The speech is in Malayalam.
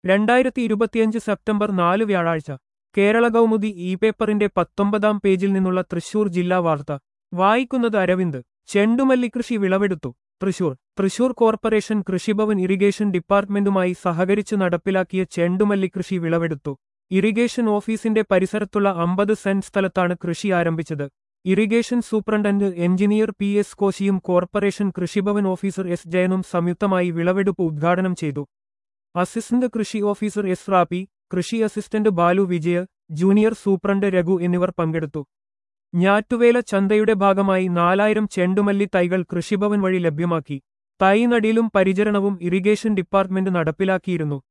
രണ്ടായിരത്തി ഇരുപത്തിയഞ്ച് സെപ്റ്റംബർ നാല് വ്യാഴാഴ്ച കേരള കൗമുദി ഇ പേപ്പറിന്റെ പത്തൊമ്പതാം പേജിൽ നിന്നുള്ള തൃശൂർ ജില്ലാ വാർത്ത വായിക്കുന്നത് അരവിന്ദ് ചെണ്ടുമല്ലി കൃഷി വിളവെടുത്തു തൃശൂർ തൃശൂർ കോർപ്പറേഷൻ കൃഷിഭവൻ ഇറിഗേഷൻ ഡിപ്പാർട്ട്മെന്റുമായി സഹകരിച്ച് നടപ്പിലാക്കിയ ചെണ്ടുമല്ലി കൃഷി വിളവെടുത്തു ഇറിഗേഷൻ ഓഫീസിന്റെ പരിസരത്തുള്ള അമ്പത് സെന്റ് സ്ഥലത്താണ് കൃഷി ആരംഭിച്ചത് irrigation superintendent engineer P S കോശിയും കോർപ്പറേഷൻ കൃഷിഭവൻ ഓഫീസർ എസ് ജയനും സംയുക്തമായി വിളവെടുപ്പ് ഉദ്ഘാടനം ചെയ്തു അസിസ്റ്റന്റ് കൃഷി ഓഫീസർ എസ് റാപ്പി കൃഷി assistant Balu Vijaya junior superintendent Raghu എന്നിവർ പങ്കെടുത്തു ഞാറ്റുവേല ചന്തയുടെ ഭാഗമായി നാലായിരം ചെണ്ടുമല്ലി തൈകൾ കൃഷിഭവൻ വഴി ലഭ്യമാക്കി തൈ നടീലും പരിചരണവും ഇറിഗേഷൻ ഡിപ്പാർട്ട്മെന്റ് നടപ്പിലാക്കിയിരുന്നു